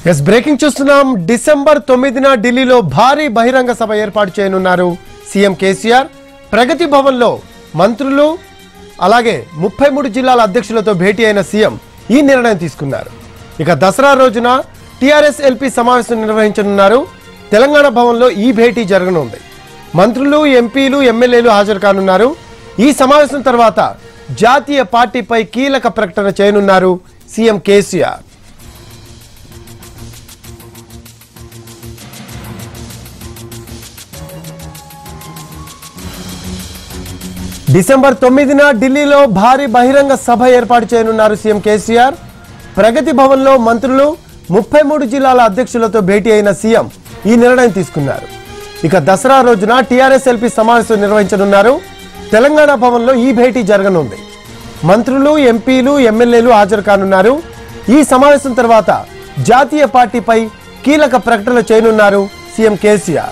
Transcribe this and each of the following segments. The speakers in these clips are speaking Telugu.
ఎస్ బ్రేకింగ్ చూస్తున్నాం డిసెంబర్ తొమ్మిదిన ఢిల్లీలో భారీ బహిరంగ సభ ఏర్పాటు చేయనున్నారు సీఎం కేసీఆర్ ప్రగతి భవన్లో మంత్రులు అలాగే ముప్పై మూడు జిల్లాల అధ్యక్షులతో భేటీ అయిన సీఎం ఈ నిర్ణయం తీసుకున్నారు ఇక దసరా రోజున టీఆర్ఎస్ ఎల్పీ సమావేశం నిర్వహించనున్నారు తెలంగాణ భవన్లో ఈ భేటీ జరగనుంది మంత్రులు ఎంపీలు ఎమ్మెల్యేలు హాజరు కానున్నారు ఈ సమావేశం తర్వాత జాతీయ పార్టీపై కీలక ప్రకటన చేయనున్నారు సీఎం కేసీఆర్ డిసెంబర్ తొమ్మిదిన ఢిల్లీలో భారీ బహిరంగ సభ ఏర్పాటు చేయనున్నారు సీఎం కేసీఆర్ ప్రగతి భవన్లో మంత్రులు ముప్పై మూడు జిల్లాల అధ్యక్షులతో భేటీ అయిన సీఎం ఈ నిర్ణయం తీసుకున్నారు ఇక దసరా రోజున టీఆర్ఎస్ ఎల్పీ సమావేశం నిర్వహించనున్నారు తెలంగాణ భవన్లో ఈ భేటీ జరగనుంది మంత్రులు ఎంపీలు ఎమ్మెల్యేలు హాజరు కానున్నారు ఈ సమావేశం తర్వాత జాతీయ పార్టీపై కీలక ప్రకటన చేయనున్నారు సీఎం కేసీఆర్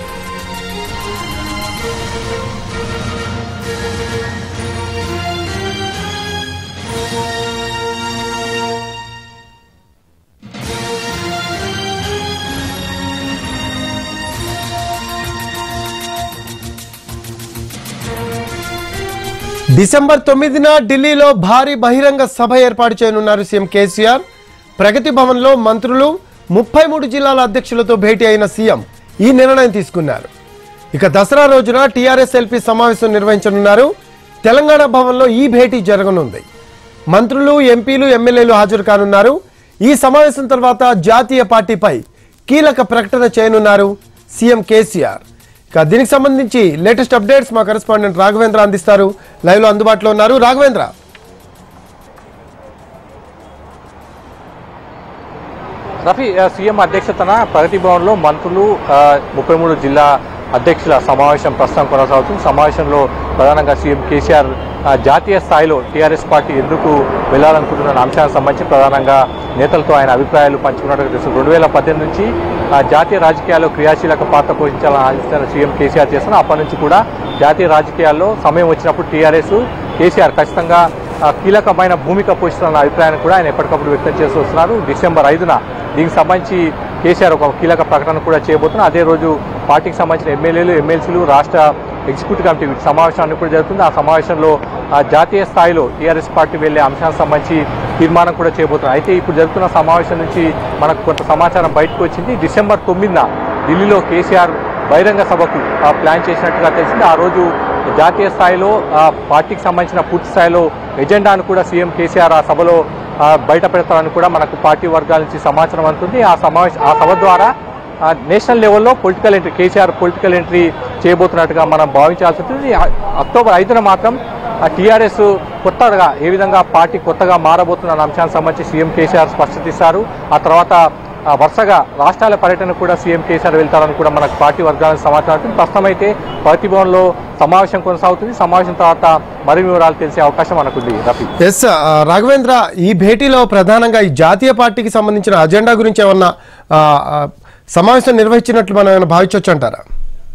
డిసెంబర్ తొమ్మిదిన ఢిల్లీలో భారీ బహిరంగ సభ ఏర్పాటు చేయనున్నారు సీఎం కేసీఆర్ ప్రగతి భవన్లో మంత్రులు ముప్పై మూడు జిల్లాల అధ్యక్షులతో భేటీ అయిన సీఎం ఈ నిర్ణయం తీసుకున్నారు ఇక దసరా రోజున టీఆర్ఎస్ ఎల్పీ సమావేశం నిర్వహించనున్నారు తెలంగాణ భవన్లో ఈ భేటీ జరగనుంది మంత్రులు ఎంపీలు ఎమ్మెల్యేలు హాజరు కానున్నారు ఈ సమావేశం తర్వాత జాతీయ పార్టీపై కీలక ప్రకటన చేయనున్నారు సీఎం కేసీఆర్ ఇక దీనికి సంబంధించి లేటెస్ట్ అప్డేట్స్ మా కరెస్పాండెంట్ రాఘవేంద్ర అందిస్తారు లైవ్ లో అందుబాటులో ఉన్నారు రాఘవేంద్ర రఫీ ఆ, సీఎం అధ్యక్షతన ప్రగతి భవన్లో మంత్రులు ఆ, ముప్పై మూడు జిల్లా అధ్యక్షుల సమావేశం ప్రస్తుతం కొనసాగుతుంది సమావేశంలో ప్రధానంగా సీఎం కేసీఆర్ ఆ, జాతీయ స్థాయిలో టీఆర్ఎస్ పార్టీ ఎందుకు వెళ్లాలనుకుంటున్న అంశానికి సంబంధించి ప్రధానంగా నేతలతో ఆయన అభిప్రాయాలు పంచుకున్నట్టుగా తెలుసు రెండు వేల పద్దెనిమిది నుంచి ఆ, జాతీయ రాజకీయాల్లో క్రియాశీలక పాత్ర పోషించాలని ఆలోచన సీఎం కేసీఆర్ చేస్తున్నారు అప్పటి నుంచి కూడా జాతీయ రాజకీయాల్లో సమయం వచ్చినప్పుడు టీఆర్ఎస్ కేసీఆర్ ఖచ్చితంగా ఆ, కీలకమైన భూమిక పోషిస్తున్న అభిప్రాయాన్ని కూడా ఆయన ఎప్పటికప్పుడు వ్యక్తం చేస్తూ వస్తున్నారు డిసెంబర్ ఐదున దీనికి సంబంధించి కేసీఆర్ ఒక కీలక ప్రకటన కూడా చేయబోతున్నారు అదే రోజు పార్టీకి సంబంధించిన ఎమ్మెల్యేలు ఎమ్మెల్సీలు రాష్ట్ర ఎగ్జిక్యూటివ్ కమిటీ వీటి సమావేశాన్ని కూడా జరుగుతుంది ఆ సమావేశంలో ఆ, జాతీయ స్థాయిలో టీఆర్ఎస్ పార్టీ వెళ్లే అంశానికి సంబంధించి తీర్మానం కూడా చేయబోతున్నారు అయితే ఇప్పుడు జరుగుతున్న సమావేశం నుంచి మనకు కొంత సమాచారం బయటకు వచ్చింది డిసెంబర్ తొమ్మిదిన ఢిల్లీలో కేసీఆర్ బహిరంగ సభకు ఆ, ప్లాన్ చేసినట్టుగా తెలిసింది ఆ రోజు జాతీయ స్థాయిలో ఆ, పార్టీకి సంబంధించిన పూర్తి స్థాయిలో ఎజెండాను కూడా సీఎం కేసీఆర్ ఆ సభలో ఆ, బయట పెడతారని కూడా మనకు పార్టీ వర్గాల నుంచి సమాచారం అందుతుంది ఆ సమావేశ ఆ సభ ద్వారా ఆ, నేషనల్ లెవెల్లో political entry KCR political entry చేయబోతున్నట్టుగా మనం భావించాల్సి ఉంటుంది ఆ, అక్టోబర్ ఐదున మాత్రం ఆ టీఆర్ఎస్ కొత్తగా ఏ విధంగా పార్టీ కొత్తగా మారబోతున్న అంశానికి సంబంధించి సీఎం కేసీఆర్ స్పష్టత ఇస్తారు ఆ తర్వాత ఆ, వరుసగా రాష్ట్రాల పర్యటన కూడా సీఎం కేసీఆర్ వెళ్తారని కూడా మనకు పార్టీ వర్గాలకు సమాచారం ఉంటుంది ప్రస్తుతం అయితే ప్రగతి భవన్లో సమావేశం కొనసాగుతుంది సమావేశం తర్వాత మరిన్ని వివరాలు తెలిసే అవకాశం మనకుంది రఫీ ఎస్ ఆ, రాఘవేంద్ర ఈ భేటీలో ప్రధానంగా ఈ జాతీయ పార్టీకి సంబంధించిన అజెండా గురించి ఏమన్నా ఆ, ఆ, సమావేశం నిర్వహించినట్లు మనం ఏమైనా భావించవచ్చు అంటారా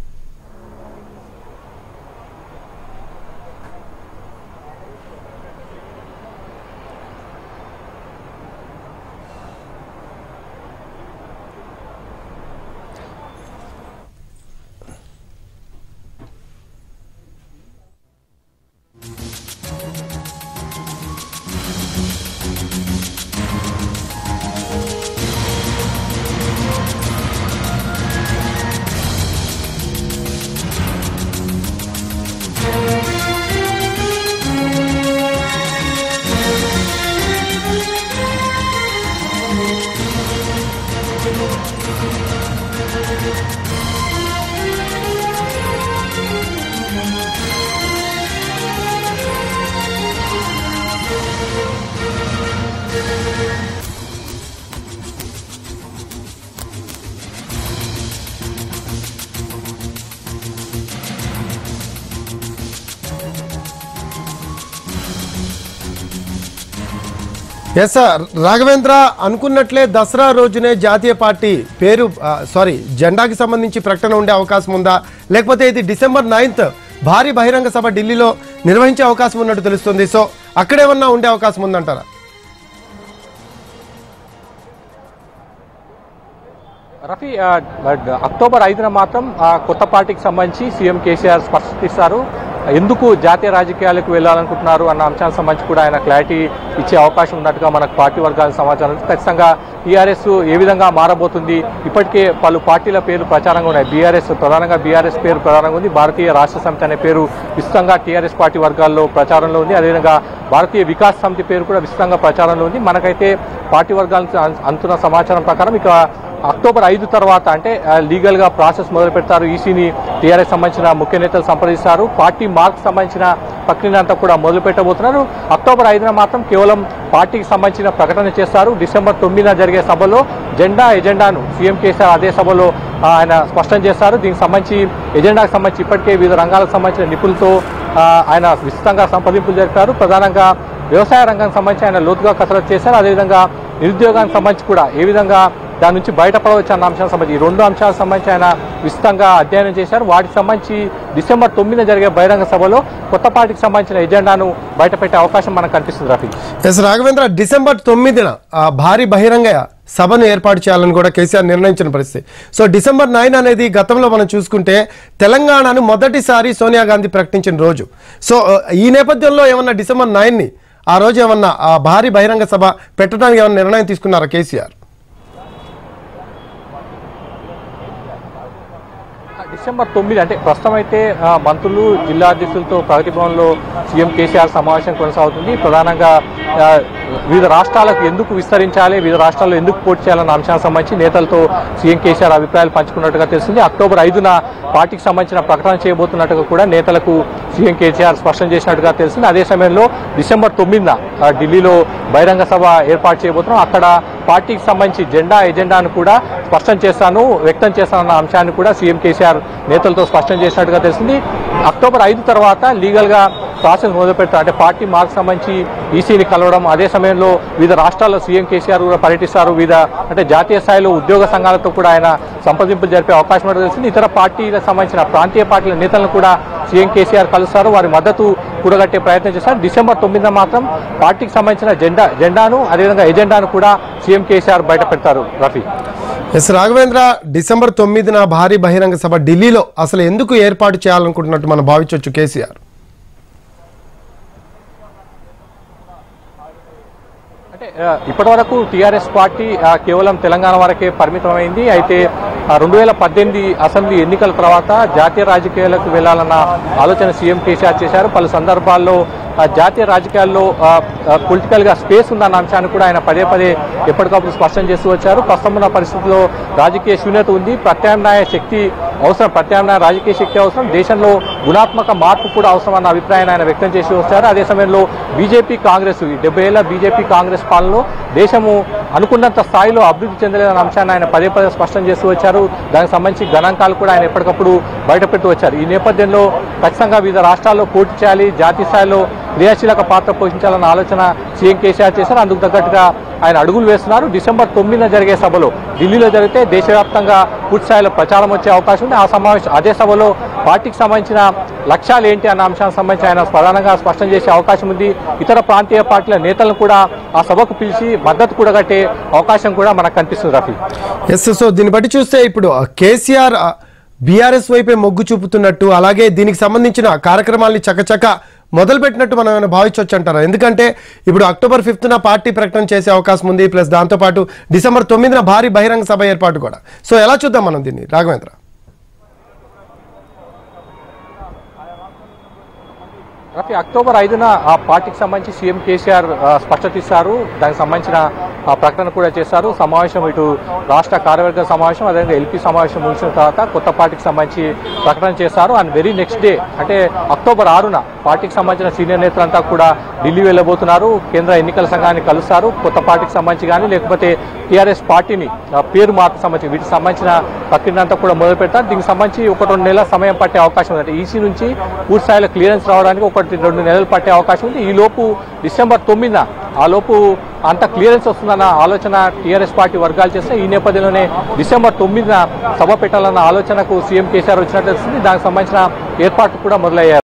ఎస్ సార్ రాఘవేంద్ర అనుకున్నట్లే దసరా రోజునే జాతీయ పార్టీ పేరు ఆ, సారీ జెండాకి సంబంధించి ప్రకటన ఉండే అవకాశం ఉందా లేకపోతే ఇది డిసెంబర్ నైన్త్ భారీ బహిరంగ సభ ఢిల్లీలో నిర్వహించే అవకాశం ఉన్నట్టు తెలుస్తుంది సో అక్కడేమన్నా ఉండే అవకాశం ఉందంటారా రఫీ ఆ, డ- అక్టోబర్ ఐదున మాత్రం ఆ, కొత్త పార్టీకి సంబంధించి సీఎం కేసీఆర్ స్పష్టిస్తారు ఎందుకు జాతీయ రాజకీయాలకు వెళ్ళాలనుకుంటున్నారు అన్న అంశానికి సంబంధించి కూడా ఆయన క్లారిటీ ఇచ్చే అవకాశం ఉన్నట్టుగా మనకు పార్టీ వర్గాల సమాచారం ఉంది. ఖచ్చితంగా టీఆర్ఎస్ ఏ విధంగా మారబోతుంది ఇప్పటికే పలు పార్టీల పేర్లు ప్రచారంగా ఉన్నాయి బీఆర్ఎస్ ప్రధానంగా బీఆర్ఎస్ పేరు ప్రధానంగా ఉంది భారతీయ రాష్ట్ర సమితి అనే పేరు విస్తృతంగా టీఆర్ఎస్ పార్టీ వర్గాల్లో ప్రచారంలో ఉంది అదేవిధంగా భారతీయ వికాస్ సమితి పేరు కూడా విస్తృతంగా ప్రచారంలో ఉంది మనకైతే పార్టీ వర్గాల నుంచి అం- అందుతున్న సమాచారం ప్రకారం ఇక అక్టోబర్ ఐదు తర్వాత అంటే ఆ, లీగల్ గా ప్రాసెస్ మొదలు పెడతారు ఈసీని టీఆర్ఎస్ సంబంధించిన ముఖ్య నేతలు సంప్రదిస్తారు పార్టీ మార్క్ సంబంధించిన ప్రక్రియ అంతా కూడా మొదలు పెట్టబోతున్నారు అక్టోబర్ ఐదున మాత్రం కేవలం పార్టీకి సంబంధించిన ప్రకటన చేస్తారు డిసెంబర్ తొమ్మిదిన జరిగే సభలో జెండా ఎజెండాను సీఎం కేసీఆర్ అదే సభలో ఆ, ఆయన స్పష్టం చేస్తారు దీనికి సంబంధించి ఎజెండాకు సంబంధించి ఇప్పటికే వివిధ రంగాలకు సంబంధించిన నిపుణులతో ఆ, ఆయన విస్తృతంగా సంప్రదింపులు జరిపారు ప్రధానంగా వ్యవసాయ రంగానికి సంబంధించి ఆయన లోతుగా కసరత్తు చేశారు అదేవిధంగా నిరుద్యోగానికి సంబంధించి కూడా ఏ విధంగా దాని నుంచి బయటపడవచ్చు అన్న అంశానికి సంబంధించి ఈ రెండు అంశాలకు సంబంధించి ఆయన విస్తృతంగా అధ్యయనం చేశారు వాటికి సంబంధించి డిసెంబర్ తొమ్మిదిన జరిగే బహిరంగ సభలో కొత్త పార్టీకి సంబంధించిన ఎజెండాను బయటపెట్టే అవకాశం మనకు కనిపిస్తుంది రఫీ ఎస్ రాఘవేంద్ర డిసెంబర్ తొమ్మిదిన ఆ భారీ బహిరంగ సభను ఏర్పాటు చేయాలని కూడా కేసీఆర్ నిర్ణయించిన పరిస్థితి సో డిసెంబర్ నైన్ అనేది గతంలో మనం చూసుకుంటే తెలంగాణను మొదటిసారి సోనియా గాంధీ ప్రకటించిన రోజు సో ఆ, ఈ నేపథ్యంలో ఏమన్నా డిసెంబర్ నైన్ని ఆ రోజు ఏమన్నా ఆ భారీ బహిరంగ సభ పెట్టడానికి ఏమన్నా నిర్ణయం తీసుకున్నారా కేసీఆర్ డిసెంబర్ తొమ్మిది అంటే ప్రస్తుతం అయితే ఆ, మంత్రులు జిల్లా అధ్యక్షులతో ప్రగతి భవన్లో సీఎం కేసీఆర్ సమావేశం కొనసాగుతుంది ప్రధానంగా ఆ, వివిధ రాష్ట్రాలకు ఎందుకు విస్తరించాలి వివిధ రాష్ట్రాల్లో ఎందుకు పోటీ చేయాలన్న అంశానికి సంబంధించి నేతలతో సీఎం కేసీఆర్ అభిప్రాయాలు పంచుకున్నట్టుగా తెలిసింది అక్టోబర్ ఐదున పార్టీకి సంబంధించిన ప్రకటన చేయబోతున్నట్టుగా కూడా నేతలకు సీఎం కేసీఆర్ స్పష్టం చేసినట్టుగా తెలిసింది అదే సమయంలో డిసెంబర్ తొమ్మిదిన ఆ, ఢిల్లీలో బహిరంగ సభ ఏర్పాటు చేయబోతున్నాం అక్కడ పార్టీకి సంబంధించి జెండా ఎజెండాను కూడా స్పష్టం చేస్తాను వ్యక్తం చేస్తానన్న అంశాన్ని కూడా సీఎం కేసీఆర్ నేతలతో స్పష్టం చేసినట్టుగా తెలిసింది అక్టోబర్ ఐదు తర్వాత లీగల్ గా ప్రాసెస్ మొదలు పెడతారు అంటే పార్టీ మార్క్ సంబంధించి ఈసీని కలవడం అదే సమయంలో వివిధ రాష్ట్రాల్లో సీఎం కేసీఆర్ కూడా పర్యటిస్తారు వివిధ అంటే జాతీయ స్థాయిలో ఉద్యోగ సంఘాలతో కూడా ఆయన సంప్రదింపులు జరిపే అవకాశం ఉన్నట్టు తెలిసింది ఇతర పార్టీలకు సంబంధించిన ప్రాంతీయ పార్టీల నేతలను కూడా సీఎం కేసీఆర్ కలుస్తారు వారి మద్దతు కూడగట్టే ప్రయత్నం చేస్తారు డిసెంబర్ తొమ్మిదిన మాత్రం పార్టీకి సంబంధించిన జెండా జెండాను అదేవిధంగా ఎజెండాను కూడా సీఎం కేసీఆర్ బయట పెడతారు రఫీ ఎస్ రాఘవేంద్ర డిసెంబర్ తొమ్మిదిన భారీ బహిరంగ సభ ఢిల్లీలో అసలు ఎందుకు ఏర్పాటు చేయాలనుకుంటున్నట్టు మనం భావించవచ్చు కేసీఆర్ అంటే ఆ, ఇప్పటివరకు టీఆర్ఎస్ పార్టీ ఆ, కేవలం తెలంగాణ వరకే పరిమితమైంది అయితే రెండు వేల పద్దెనిమిది అసెంబ్లీ ఎన్నికల తర్వాత జాతీయ రాజకీయాలకు వెళ్లాలన్న ఆలోచన సీఎం కేసీఆర్ చేశారు పలు సందర్భాల్లో ఆ, జాతీయ రాజకీయాల్లో పొలిటికల్ గా స్పేస్ ఉందన్న అంశాన్ని కూడా ఆయన పదే పదే ఎప్పటికప్పుడు స్పష్టం చేస్తూ వచ్చారు ప్రస్తుతం ఉన్న పరిస్థితుల్లో రాజకీయ శూన్యత ఉంది ప్రత్యామ్నాయ శక్తి అవసరం ప్రత్యామ్నాయ రాజకీయ శక్తి అవసరం దేశంలో గుణాత్మక మార్పు కూడా అవసరం అన్న అభిప్రాయాన్ని ఆయన వ్యక్తం చేసి వచ్చారు అదే సమయంలో బీజేపీ కాంగ్రెస్ ఈ డెబ్బై ఏళ్ల బీజేపీ కాంగ్రెస్ పాలనలో దేశము అనుకున్నంత స్థాయిలో అభివృద్ధి చెందలేదన్న అంశాన్ని ఆయన పదే పదే స్పష్టం చేస్తూ వచ్చారు దానికి సంబంధించి గణాంకాలు కూడా ఆయన ఎప్పటికప్పుడు బయటపెట్టి వచ్చారు ఈ నేపథ్యంలో ఖచ్చితంగా వివిధ రాష్ట్రాల్లో పోటీ చేయాలి జాతీయ స్థాయిలో క్రియాశీలక పాత్ర పోషించాలన్న ఆలోచన సీఎం కేసీఆర్ చేశారు అందుకు తగ్గట్టుగా ఆయన అడుగులు వేస్తున్నారు డిసెంబర్ తొమ్మిదిన జరిగే సభలో ఢిల్లీలో జరిగితే దేశవ్యాప్తంగా పూర్తి స్థాయిలో ప్రచారం వచ్చే అవకాశం ఉంది ఆ సమావేశం అదే సభలో పార్టీకి సంబంధించిన లక్ష్యాలు ఏంటి అన్న అంశానికి సంబంధించి ఆయన ప్రధానంగా స్పష్టం చేసే అవకాశం ఉంది ఇతర ప్రాంతీయ పార్టీల నేతలను కూడా ఆ సభకు పిలిచి మద్దతు కూడగట్టే అవకాశం కూడా మనకు కనిపిస్తుంది రఫీ ఎస్ సో దీన్ని బట్టి చూస్తే ఇప్పుడు ఆ కేసీఆర్ బీఆర్ఎస్ వైపే మొగ్గు చూపుతున్నట్టు అలాగే దీనికి సంబంధించిన కార్యక్రమాల్ని చకచక మొదలుపెట్టినట్టు మనం ఏమైనా భావించవచ్చు అంటారా ఎందుకంటే ఇప్పుడు అక్టోబర్ ఫిఫ్త్న పార్టీ ప్రకటన చేసే అవకాశం ఉంది ప్లస్ దాంతోపాటు డిసెంబర్ తొమ్మిదిన భారీ బహిరంగ సభ ఏర్పాటు కూడా సో ఎలా చూద్దాం మనం దీన్ని రాఘవేంద్ర రఫీ అక్టోబర్ ఐదున ఆ పార్టీకి సంబంధించి సీఎం కేసీఆర్ ఆ, స్పష్టత ఇస్తారు దానికి సంబంధించిన ఆ, ప్రకటన కూడా చేస్తారు సమావేశం ఇటు రాష్ట్ర కార్యవర్గ సమావేశం అదేవిధంగా ఎల్పీ సమావేశం ముగిసిన తర్వాత కొత్త పార్టీకి సంబంధించి ప్రకటన చేస్తారు అండ్ వెరీ నెక్స్ట్ డే అంటే అక్టోబర్ ఆరున పార్టీకి సంబంధించిన సీనియర్ నేతలంతా కూడా ఢిల్లీ వెళ్ళబోతున్నారు కేంద్ర ఎన్నికల సంఘాన్ని కలుస్తారు కొత్త పార్టీకి సంబంధించి కానీ లేకపోతే టీఆర్ఎస్ పార్టీని ఆ, పేరు మార్పు సంబంధించి వీటికి సంబంధించిన ప్రక్రియ అంతా కూడా మొదలు పెడతారు దీనికి సంబంధించి ఒక రెండు నెలల సమయం పట్టే అవకాశం ఉంది అంటే ఈసీ నుంచి పూర్తి స్థాయిలో క్లియరెన్స్ రావడానికి ఒకటి రెండు నెలలు పట్టే అవకాశం ఉంది ఈ లోపు డిసెంబర్ తొమ్మిదిన ఆ లోపు అంత క్లియరెన్స్ వస్తుందన్న ఆలోచన టీఆర్ఎస్ పార్టీ వర్గాలు చేస్తే ఈ నేపథ్యంలోనే డిసెంబర్ తొమ్మిదిన సభ పెట్టాలన్న ఆలోచనకు సీఎం కేసీఆర్ వచ్చినట్టు తెలిసింది దానికి సంబంధించిన ఏర్పాట్లు కూడా మొదలయ్యారు